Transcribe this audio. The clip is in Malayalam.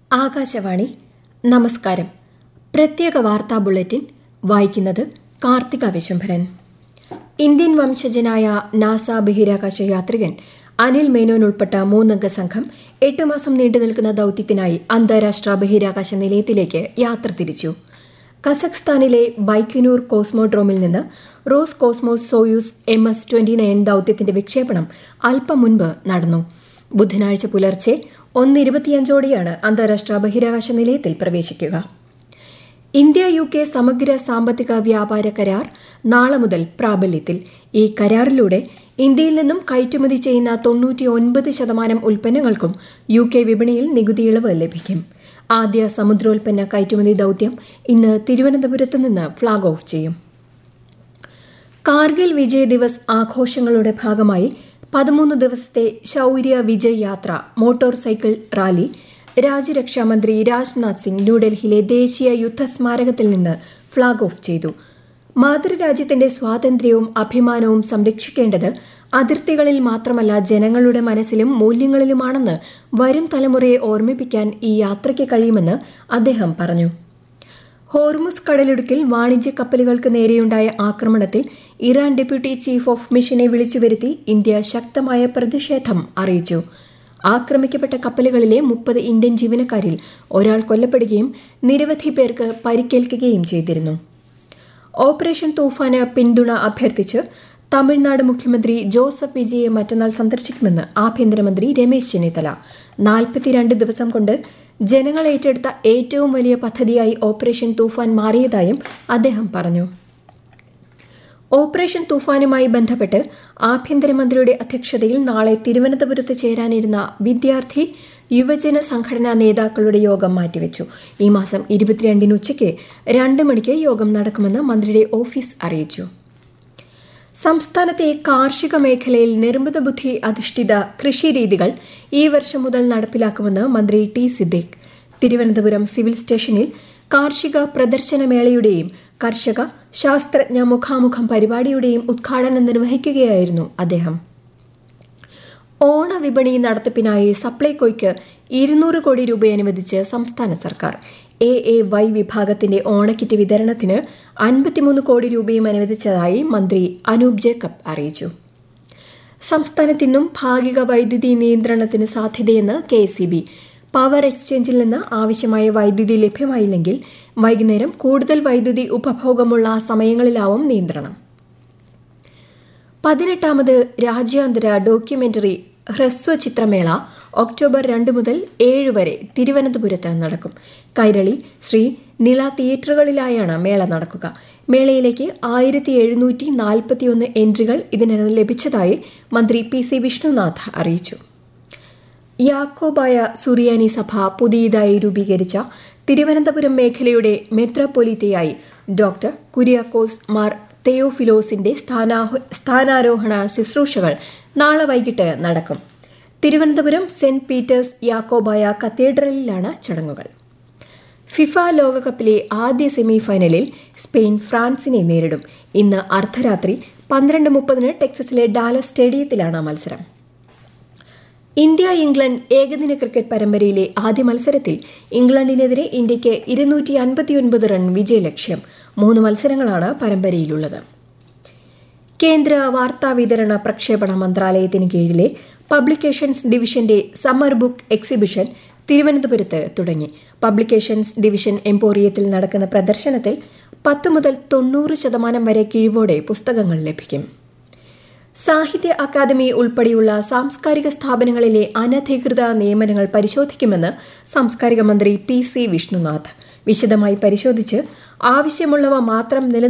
ആകാശവാണി നമസ്കാരം പ്രത്യേക വാർത്താ ബുള്ളറ്റിൻ വായിക്കുന്നത് കാർത്തിക വിശംഭരൻ ഇന്ത്യൻ വംശജനായ നാസ ബഹിരാകാശ യാത്രികൻ അനിൽ മേനോൻ ഉൾപ്പെട്ട മൂന്നംഗ സംഘം എട്ട് മാസം നീണ്ടുനിൽക്കുന്ന ദൌത്യത്തിനായി അന്താരാഷ്ട്ര ബഹിരാകാശ നിലയത്തിലേക്ക് യാത്ര തിരിച്ചു കസഖ്സ്ഥാനിലെ ബൈക്യുനൂർ കോസ്മോഡ്രോമിൽ നിന്ന് Roscosmos Soyuz M S twenty nine ദൌത്യത്തിന്റെ വിക്ഷേപണം അല്പം മുൻപ് നടന്നു ബുധനാഴ്ച പുലർച്ചെ ഒന്നിരുപത്തിയഞ്ചോടെയാണ് അന്താരാഷ്ട്ര ബഹിരാകാശ നിലയത്തിൽ പ്രവേശിക്കുക ഇന്ത്യ യു കെ സമഗ്ര സാമ്പത്തിക വ്യാപാര കരാർ നാളെ മുതൽ പ്രാബല്യത്തിൽ ഈ കരാറിലൂടെ ഇന്ത്യയിൽ നിന്നും കയറ്റുമതി ചെയ്യുന്ന തൊണ്ണൂറ്റി ഒൻപത് ശതമാനം ഉൽപ്പന്നങ്ങൾക്കും യു കെ വിപണിയിൽ നികുതി ഇളവ് ലഭിക്കും ആദ്യ സമുദ്രോൽപ്പന്ന കയറ്റുമതി ദൌത്യം ഇന്ന് തിരുവനന്തപുരത്ത് നിന്ന് ഫ്ളാഗ് ഓഫ് ചെയ്യും കാർഗിൽ വിജയ് ദിവസ് ആഘോഷങ്ങളുടെ ഭാഗമായി പതിമൂന്ന് ദിവസത്തെ ശൌര്യ വിജയ് യാത്ര മോട്ടോർ സൈക്കിൾ റാലി രാജ്യരക്ഷാമന്ത്രി രാജ്നാഥ് സിംഗ് ന്യൂഡൽഹിയിലെ ദേശീയ യുദ്ധസ്മാരകത്തിൽ നിന്ന് ഫ്ളാഗ് ഓഫ് ചെയ്തു മാതൃരാജ്യത്തിന്റെ സ്വാതന്ത്ര്യവും അഭിമാനവും സംരക്ഷിക്കേണ്ടത് അതിർത്തികളിൽ മാത്രമല്ല ജനങ്ങളുടെ മനസ്സിലും മൂല്യങ്ങളിലുമാണെന്ന് വരും തലമുറയെ ഓർമ്മിപ്പിക്കാൻ ഈ യാത്രയ്ക്ക് കഴിയുമെന്ന് അദ്ദേഹം പറഞ്ഞു ഹോർമുസ് കടലിടുക്കിൽ വാണിജ്യ കപ്പലുകൾക്ക് നേരെയുണ്ടായ ആക്രമണത്തിൽ ഇറാൻ ഡെപ്യൂട്ടി ചീഫ് ഓഫ് മിഷനെ വിളിച്ചുവരുത്തി ഇന്ത്യ ശക്തമായ പ്രതിഷേധം അറിയിച്ചു ആക്രമിക്കപ്പെട്ട കപ്പലുകളിലെ മുപ്പത് ഇന്ത്യൻ ജീവനക്കാരിൽ ഒരാൾ കൊല്ലപ്പെടുകയും നിരവധി പേർക്ക് പരിക്കേൽക്കുകയും ചെയ്തിരുന്നു ഓപ്പറേഷൻ തൂഫാന് പിന്തുണ അഭ്യർത്ഥിച്ച് തമിഴ്നാട് മുഖ്യമന്ത്രി ജോസഫ് വിജയെ മറ്റന്നാൾ സന്ദർശിക്കുമെന്ന് ആഭ്യന്തരമന്ത്രി രമേശ് ചെന്നിത്തല നാൽപ്പത്തിരണ്ട് ദിവസം കൊണ്ട് ജനങ്ങൾ ഏറ്റെടുത്ത ഏറ്റവും വലിയ പദ്ധതിയായി ഓപ്പറേഷൻ തൂഫാൻ മാറിയതായും അദ്ദേഹം പറഞ്ഞു ഓപ്പറേഷൻ തൂഫാനുമായി ബന്ധപ്പെട്ട് ആഭ്യന്തരമന്ത്രിയുടെ അധ്യക്ഷതയിൽ നാളെ തിരുവനന്തപുരത്ത് ചേരാനിരുന്ന വിദ്യാർത്ഥി യുവജന സംഘടനാ നേതാക്കളുടെ യോഗം മാറ്റിവെച്ചു ഈ മാസം ഇരുപത്തിരണ്ടിന് ഉച്ചയ്ക്ക് രണ്ട് മണിക്ക് യോഗം നടക്കുമെന്ന് മന്ത്രിയുടെ ഓഫീസ് അറിയിച്ചു സംസ്ഥാനത്തെ കാർഷിക മേഖലയിൽ നിർമ്മിത ബുദ്ധി അധിഷ്ഠിത കൃഷിരീതികൾ ഈ വർഷം മുതൽ നടപ്പിലാക്കുമെന്ന് മന്ത്രി ടി സിദ്ദിഖ് തിരുവനന്തപുരം സിവിൽ സ്റ്റേഷനിൽ കാർഷിക പ്രദർശനമേളയുടെയും കർഷക ശാസ്ത്രജ്ഞ മുഖാമുഖം പരിപാടിയുടെയും ഉദ്ഘാടനം നിർവഹിക്കുകയായിരുന്നു അദ്ദേഹം ഓണവിപണി നടത്തിപ്പിനായി സപ്ലൈകോയ്ക്ക് ഇരുന്നൂറ് കോടി രൂപ അനുവദിച്ച് സംസ്ഥാന സർക്കാർ എ എ വൈ വിഭാഗത്തിന്റെ ഓണക്കിറ്റ് വിതരണത്തിന് അൻപത്തിമൂന്ന് കോടി രൂപയും അനുവദിച്ചതായി മന്ത്രി അനൂപ് ജേക്കബ് അറിയിച്ചു സംസ്ഥാനത്ത് ഇന്നും ഭാഗിക വൈദ്യുതി നിയന്ത്രണത്തിന് സാധ്യതയെന്ന് കെ സി ബി പവർ എക്സ്ചേഞ്ചിൽ നിന്ന് ആവശ്യമായ വൈദ്യുതി ലഭ്യമായില്ലെങ്കിൽ വൈകുന്നേരം കൂടുതൽ വൈദ്യുതി ഉപഭോഗമുള്ള സമയങ്ങളിലാവും നിയന്ത്രണം പതിനെട്ടാമത് രാജ്യാന്തര ഡോക്യുമെന്ററി ഹ്രസ്വ ചിത്രമേള ഒക്ടോബർ രണ്ട് മുതൽ ഏഴ് വരെ തിരുവനന്തപുരത്ത് നടക്കും കൈരളി ശ്രീ നിള തിയേറ്ററുകളിലായാണ് മേള നടക്കുക മേളയിലേക്ക് ആയിരത്തി എഴുന്നൂറ്റി നാൽപ്പത്തിയൊന്ന് എൻട്രികൾ ഇതിനകം ലഭിച്ചതായി മന്ത്രി പി സി വിഷ്ണുനാഥ് അറിയിച്ചു യാക്കോബായ സുറിയാനി സഭ പുതിയതായി രൂപീകരിച്ച തിരുവനന്തപുരം മേഖലയുടെ മെത്രോപൊലിത്തയായി ഡോക്ടർ കുര്യാക്കോസ് മാർ തെയോഫിലോസിന്റെ സ്ഥാനാരോഹണ ശുശ്രൂഷകൾ നാളെ വൈകിട്ട് നടക്കും തിരുവനന്തപുരം സെന്റ് പീറ്റേഴ്സ് യാക്കോബായ കത്തീഡ്രലിലാണ് ചടങ്ങുകൾ ഫിഫ ലോകകപ്പിലെ ആദ്യ സെമി ഫൈനലിൽ സ്പെയിൻ ഫ്രാൻസിനെ നേരിടും ഇന്ന് അർദ്ധരാത്രി പന്ത്രണ്ട് മുപ്പതിന് ടെക്സസിലെ ഡാലസ് സ്റ്റേഡിയത്തിലാണ് മത്സരം ഇന്ത്യ ഇംഗ്ലണ്ട് ഏകദിന ക്രിക്കറ്റ് പരമ്പരയിലെ ആദ്യ മത്സരത്തിൽ ഇംഗ്ലണ്ടിനെതിരെ ഇന്ത്യയ്ക്ക് ഇരുന്നൂറ്റി അൻപത്തിയൊൻപത് റൺ വിജയലക്ഷ്യം മൂന്ന് മത്സരങ്ങളാണ് പരമ്പരയിലുള്ളത് കേന്ദ്ര വാർത്താവിതരണ പ്രക്ഷേപണ മന്ത്രാലയത്തിന് കീഴിലെ പബ്ലിക്കേഷൻസ് ഡിവിഷന്റെ സമ്മർ ബുക്ക് എക്സിബിഷൻ തിരുവനന്തപുരത്ത് തുടങ്ങി പബ്ലിക്കേഷൻസ് ഡിവിഷൻ എംപോറിയത്തിൽ നടക്കുന്ന പ്രദർശനത്തിൽ പത്ത് മുതൽ തൊണ്ണൂറ് ശതമാനം വരെ കിഴിവോടെ പുസ്തകങ്ങൾ ലഭിക്കും സാഹിത്യ അക്കാദമി ഉൾപ്പെടെയുള്ള സാംസ്കാരിക സ്ഥാപനങ്ങളിലെ അനധികൃത നിയമനങ്ങൾ പരിശോധിക്കുമെന്ന് സാംസ്കാരിക മന്ത്രി പി സി വിഷ്ണുനാഥ് വിശദമായി പരിശോധിച്ച് ആവശ്യമുള്ളവ മാത്രം നിലനിർത്തും